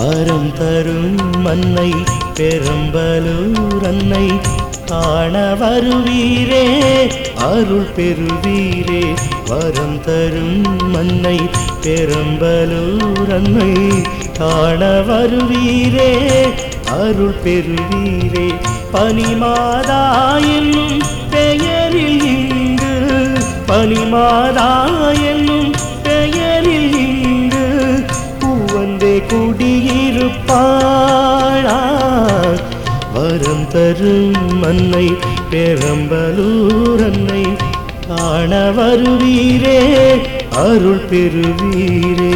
வரம் தரும் மன்னை பெரும்பலூர் அன்னை காண வருவீரே அருள் பெறுவீரே வரம் தரும் மன்னை பெரும்பலூர் அன்னை காண வருவீரே அருள் பெறுவீரே பனிமாதா என்னும் பெயரில் இங்கு பனிமாதா என்னும் பெயரில் இங்கு பூவந்தே குடியிருப்பாளா வரம் தரும் மன்னை பெரம்பலூர் அன்னை காண வருவீரே அருள் பெறுவீரே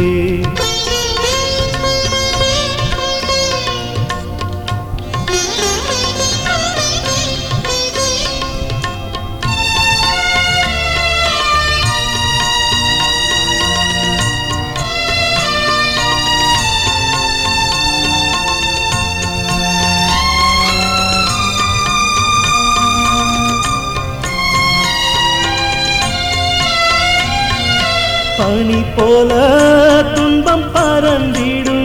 பனி போல துன்பம் பறந்திடும்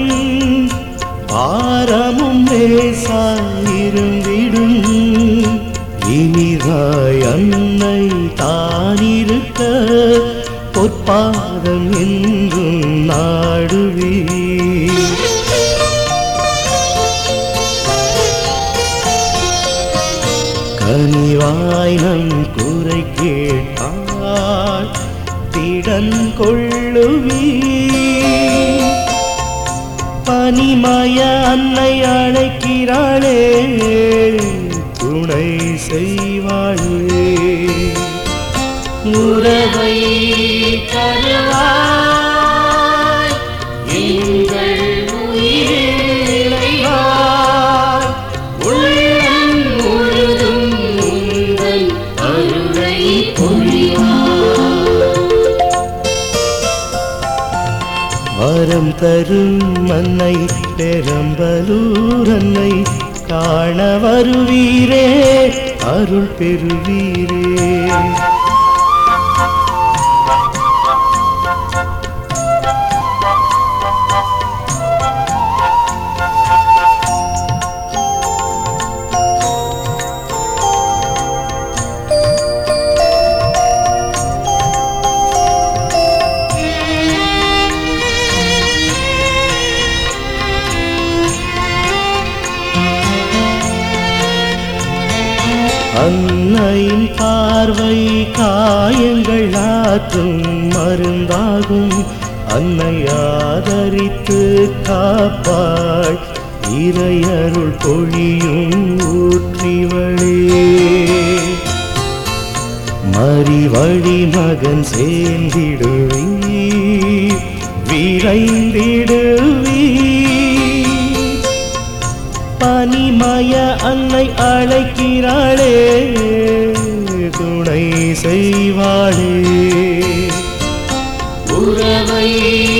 பாரமும் லேசாயிருந்திடும் இனிதாய் அன்னை தானிருக்க பொற்பாதம் என்றும் நாடுவீ கனிவாய் நம் குறை கேட்டாள் திடன் கொள்ளுவீ பனிமய அன்னை அழைக்கிறாளே துணை செய்வாளே உறவை தருவாய் எங்கள் உயிரிழைவாய் உள்ளம் முழுதும் உங்கள் அருளை பொழிவாய் வரம் தரும் மன்னை பெரம்பலூர் அன்னை காண வருவீரே அருள் பெறுவீரே அன்னையின் பார்வை காயங்கள் ஆற்றும் மருந்தாகும் அன்னை ஆதரித்து காப்பாள் இறையருள் பொழியும் ஊற்றிவளே மறி வழி மகன் சேர்ந்திடுவீ விரைந்திடுவீ பனிமய அன்னை அழைக்கிறாளே துணை செய்வாளே உறவை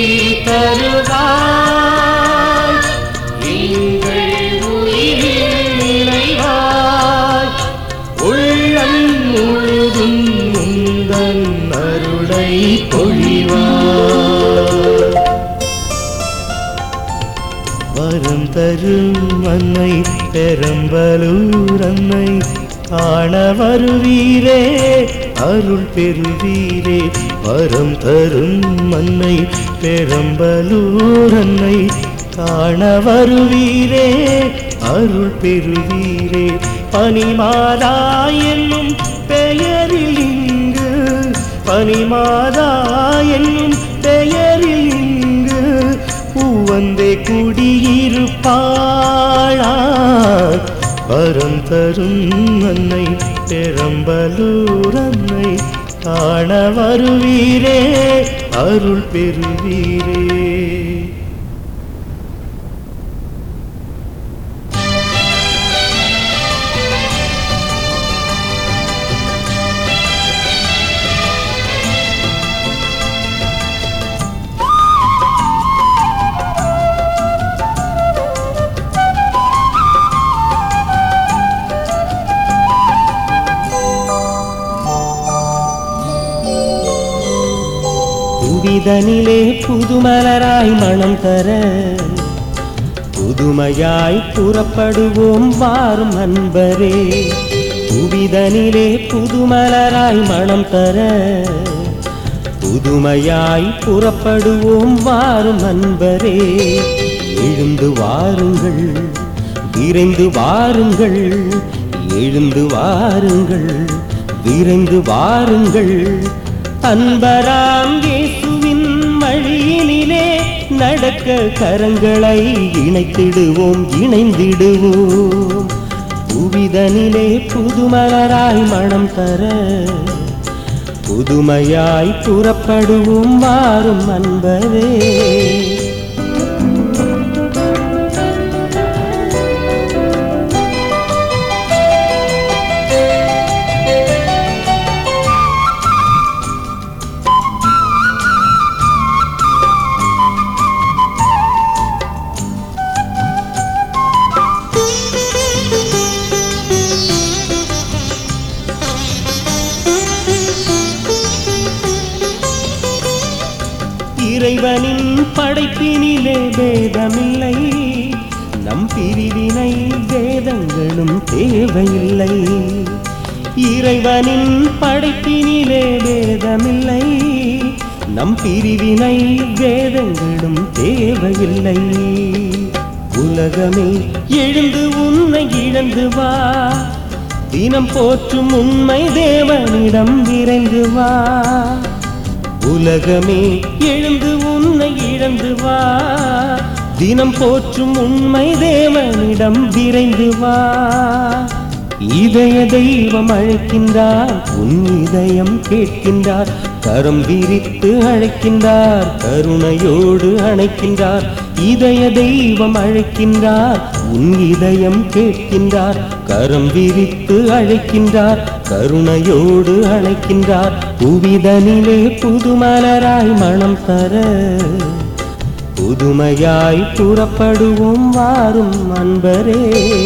தருவாய் எங்கள் உயிரில் நினைவாய் உள்ளம் முழுதும் முந்தன் அருளை பொழிவாய் வரம் தரும் அன்னை பெரம்பலூர் அன்னை காண வருவீரே அருள் பெறுவீரே வரம் தரும் அன்னை பெரம்பலூர் அன்னை காண வருவீரே அருள் பெறுவீரே பனிமாதா என்னும் பெயரில் இங்கு பனிமாதா என்னும் பெயரில் இங்கு பூவந்தே குடியிருப்பாளா வரம் தரும் அன்னை பெரம்பலூர் அன்னை காண வருவீரே அருள் பெறுவீரே புவிதனிலே புதுமலராய் மனம் தர புதுமையாய் புறப்படுவோம் வாரும் அன்பரே புவிதனிலே புதுமலராய் மனம் தர புதுமையாய் புறப்படுவோம் வாரும் அன்பரே எழுந்து வாருங்கள் விரைந்து வாருங்கள் எழுந்து வாருங்கள் விரைந்து வாருங்கள் அன்பராம் இயேசுவின் வழியினிலே நடக்க கரங்களை இணைத்திடுவோம் இணைந்திடுவோம் புவிதனிலே புதுமலராய் மனம் தர புதுமையாய் புறப்படுவோம் வாரும் அன்பரே இறைவனின் படைப்பினிலே வேதமில்லை நம் பிரிவினை வேதங்களும் தேவையில்லை இறைவனின் படைப்பினிலே வேதமில்லை நம் பிரிவினை வேதங்களும் தேவையில்லை உலகமே எழுந்து உன்னை இழந்து வா தினம் போற்றும் உண்மை தேவனிடம் விரைந்து வா உலகமே எழுந்து உன்னை இழந்து வா தினம் போற்றும் உண்மை தேவனிடம் விரைந்து வா இதய தெய்வம் அழைக்கின்றார் உன் இதயம் கேட்கின்றார் கரம் விரித்து அழைக்கின்றார் கருணையோடு அணைக்கின்றார் இதய தெய்வம் அழைக்கின்றார் உன் இதயம் கேட்கின்றார் கரம் விரித்து அழைக்கின்றார் கருணையோடு அழைக்கின்றார் புவிதனிலே புதுமலராய் மனம் தர புதுமையாய் புறப்படுவோம் வாரும் அன்பரே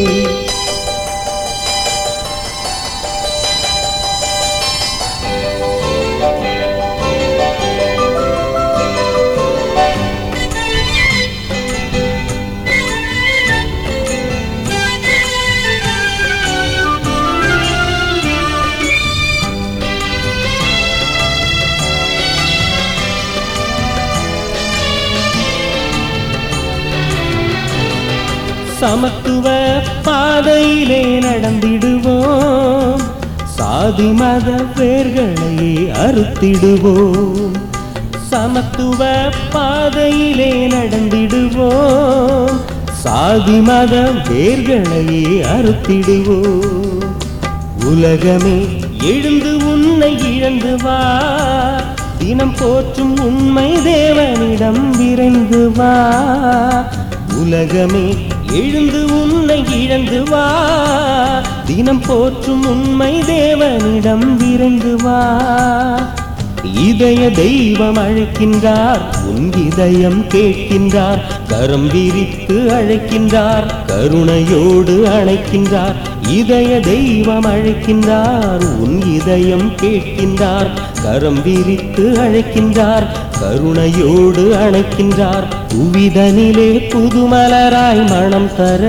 சமத்துவ பாதையிலே நடந்திடுவோம் சாதி மத வேர்களை அறுத்திடுவோம் சமத்துவ பாதையிலே நடந்திடுவோம் சாதி மத வேர்களை அறுத்திடுவோம் உலகமே எழுந்து உன்னை இழந்து வா தினம் போற்றும் உண்மை தேவனிடம் விரைந்து வா உலகமே எழுந்து உன்னை இழந்து வா தினம் போற்றும் உண்மை தேவனிடம் விரைந்து வா இதய தெய்வம் அழைக்கின்றார் உன் இதயம் கேட்கின்றார் கரம் விரித்து அழைக்கின்றார் கருணையோடு அணைக்கின்றார் இதய தெய்வம் அழைக்கின்றார் உன் இதயம் கேட்கின்றார் கரம் விரித்து அழைக்கின்றார் கருணையோடு அணைக்கின்றார் புவிதனிலே புதுமலராய் மனம் தர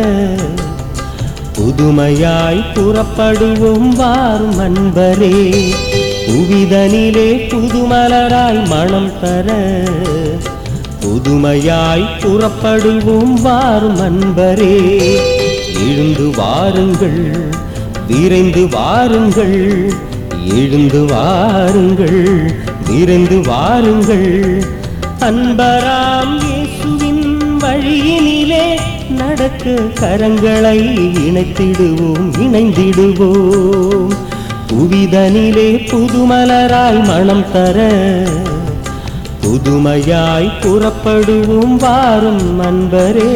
புதுமையாய் புறப்படுவோம் வாரும் அன்பரே புவிதனிலே புதுமலராய் மனம் தர புதுமையாய் புறப்படுவோம் வாரும் அன்பரே எழுந்து வாருங்கள் விரைந்து வாருங்கள் எழுந்து வாருங்கள் விரைந்து வாருங்கள் அன்பராம் இயேசுவின் வழியினிலே நடக்க கரங்களை இணைத்திடுவோம் இணைந்திடுவோம் புவிதனிலே புதுமலராய் மனம் தர புதுமையாய் புறப்படுவோம் வாரும் அன்பரே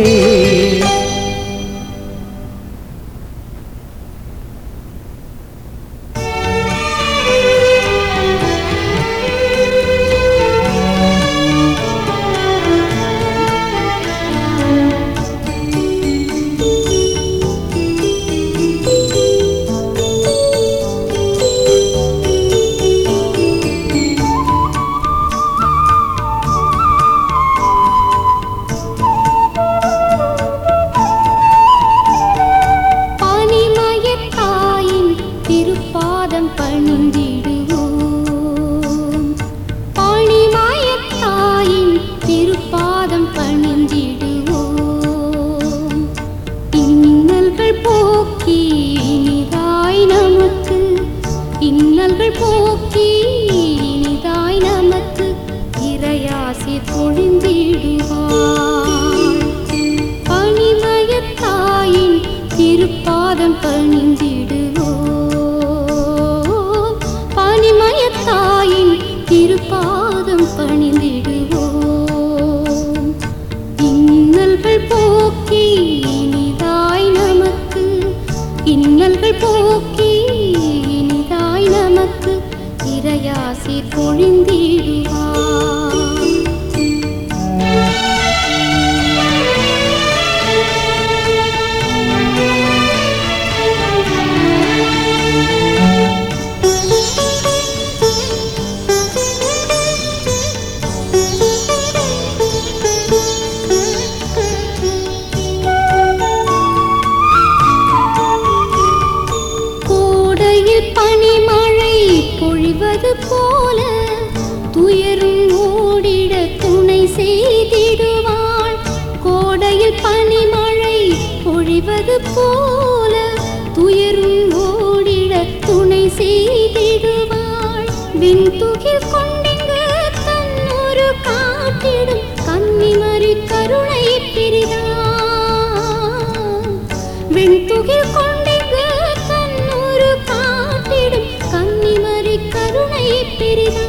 இன்னல்கள் போக்கி இனிதாய் நமக்கு இன்னல்கள் போக்கி இனிதாய் நமக்கு இறையாசி பொழிந்திடுவார் கோடையில் பனிமழை பொழிவது போல துயரும் ஓடிட துணை செய்திடுவாள் கோடையில் பனிமழை பொழிவது போல துயரும் ஓடிட துணை செய்திடுவாள் விண்துகில் கொண்டிங்கு தன்னொரு காட்டிடும் கன்னிமறி கருணை பிரிதான் வெண்துகில் கொண்டிங்கு தன்னொரு காட்டிடும் கன்னிமறி கருணை பிரிதான்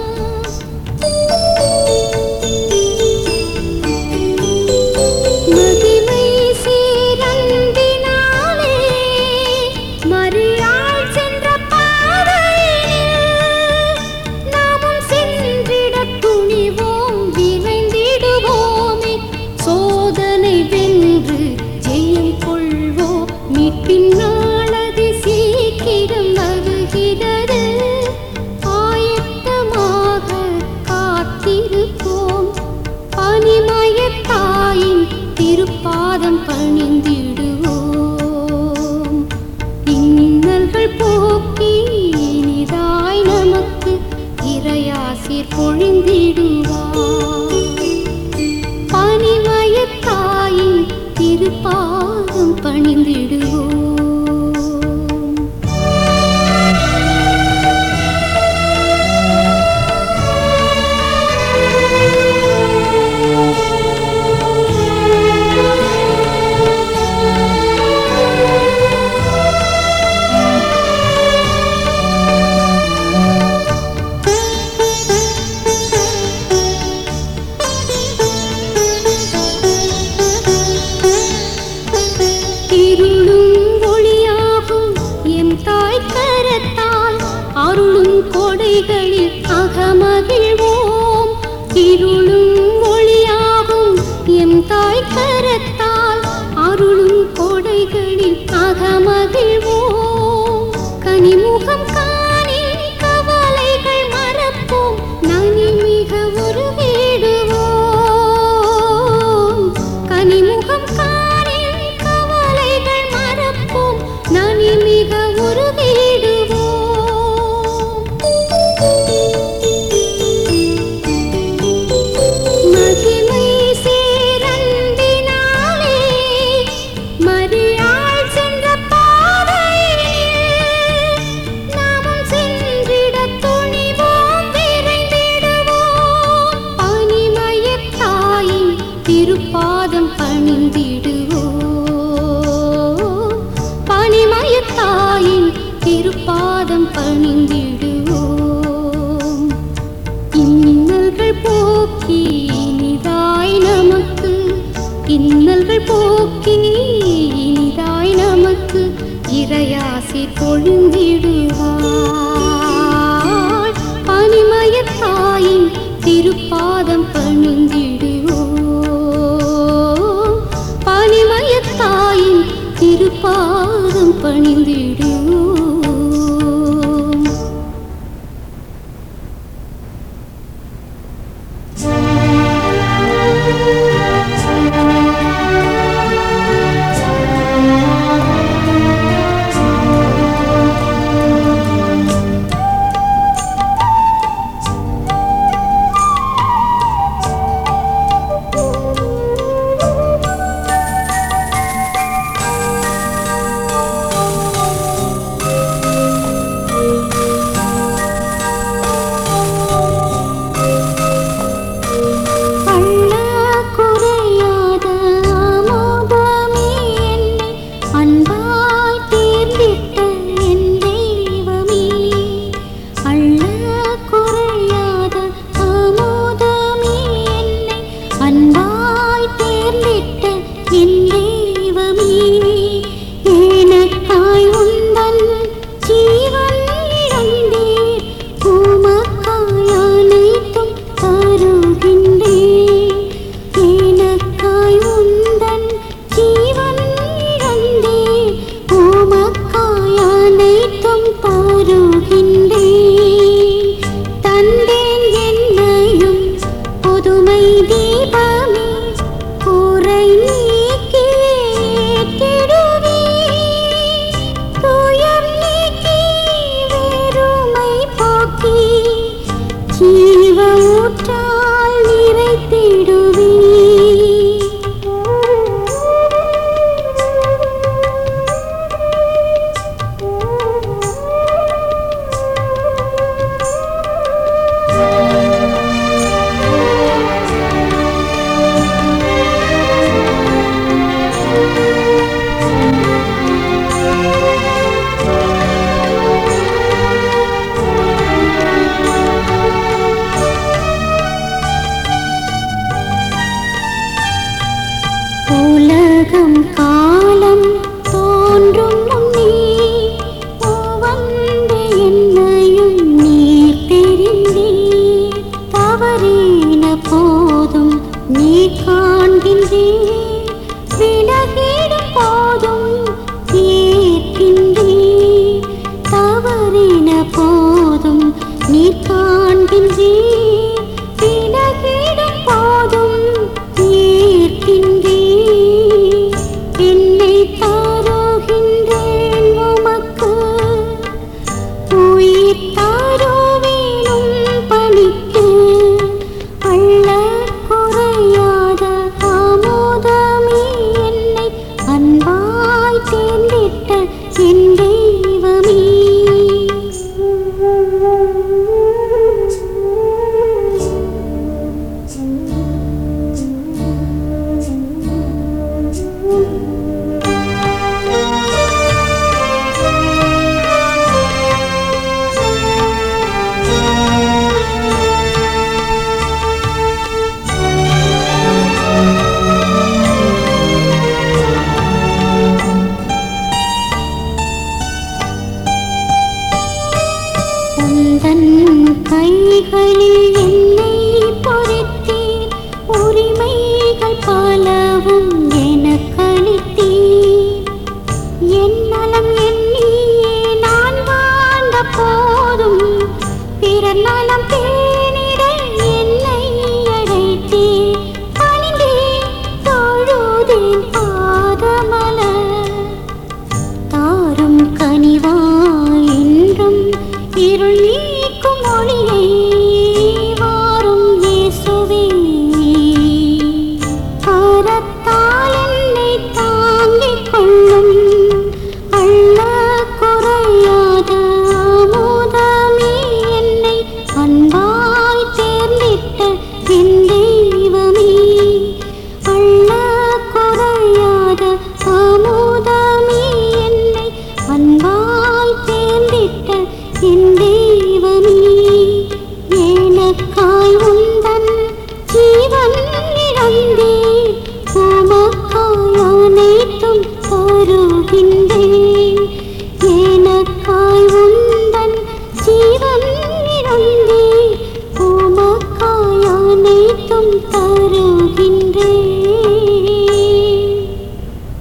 மகிமை சீரன்பினாலே மரியாள் சென்ற பாதையில் நாமும் சென்றிடத் துணிவோம் விரைந்திடுவோமே சோதனை வென்று ஜெயம் கொள்வோம் மீட்பின் நாளது சீக்கிரம் வருகிறது ஆயத்தமாக காத்திருப்போம் பனிமயத்தாயின் திருப்பாதம் பணிந்திடுவோம் இன்னல்கள் போக்கி இனிதாய் நமக்கு இறையாசிர் பொழிந்திடுவார் பனிமயத்தாயின் திருப்பாதம் பணிந்திடுவோம் இருளும் ஒளியாகும் எம் தாய் கரத்தால் அருளும் கொடைகளில் அகமகிழ்வோம் இருளும் ஒளியாகும் எம் தாய் கரத்தால் அருளும் கொடைகளில் அகமகிழ்வோம் கனிமுகம் காணில் கவலைகள் மறப்போம் நனிமிக உருவிடுவோம் கனிமுகம் காணில் கவலைகள் மறப்போம் நனிமிக உருவிடுவோம் மகிமை சேரன்பினாலே மரியாள் சென்ற பாதையில் நாமும் சென்றிடத் துணிவோம் விரைந்திடுவோம் பனிமயத்தாயின் திருப்பாதம் பணிந்திடுவோம் பனிமயத்தாயின் திருப்பாதம் பணிந்திடுவோம் இன்னல்கள் போக்கி இனிதாய் நமக்கு இன்னல்கள் போக்கி இனிதாய் நமக்கு இறையாசி பொழிந்திடுவாள் பனிமயத்தாயின் திருப்பாதம் பணிந்திடுவோம் பனிமயத்தாயின் திருப்பாதம் பணிந்திடுவோம் உலகம் காலம் தோன்றும் முன்னே வந்த என்னையும் நீர் தெரிந்தீர் தவறின போதும் நீ காண்கின்றீர் விலகிடும் போதும் ஏற்கின்றீர் தவறின போதும் நீ காண்கின்றீர் விலகிடும் போதும் ஏற்கின்றீர் என்னை தருகின்றேன் உமக்கு உயிர் தருவேனும் பணிக்கு அள்ள குறையாத அமுதமே என்னை அன்பாய் தேர்ந்திட்ட என் தெய்வமே உந்தன் கைகளில் என்னை பொறித்தீர் உரிமைகள் பலவும் எனக்களித்தீர் என் நலம் எண்ணியே நான் வாழ்ந்த போதும் பிறர் நலம் பேணிட என்னை அழைத்தீர் பணிந்தேன் தொழுதேன் பாதமலர் தாரும் கனிவாய் என்றும் இருள் நீக்கும் ஒளியை வாரும் இயேசுவே கரத்தால் என்னை தாங்கிக் கொள்ளும் அள்ள குறையாத அமுதமே என்னை அன்பாய் தேர்ந்திட்ட என்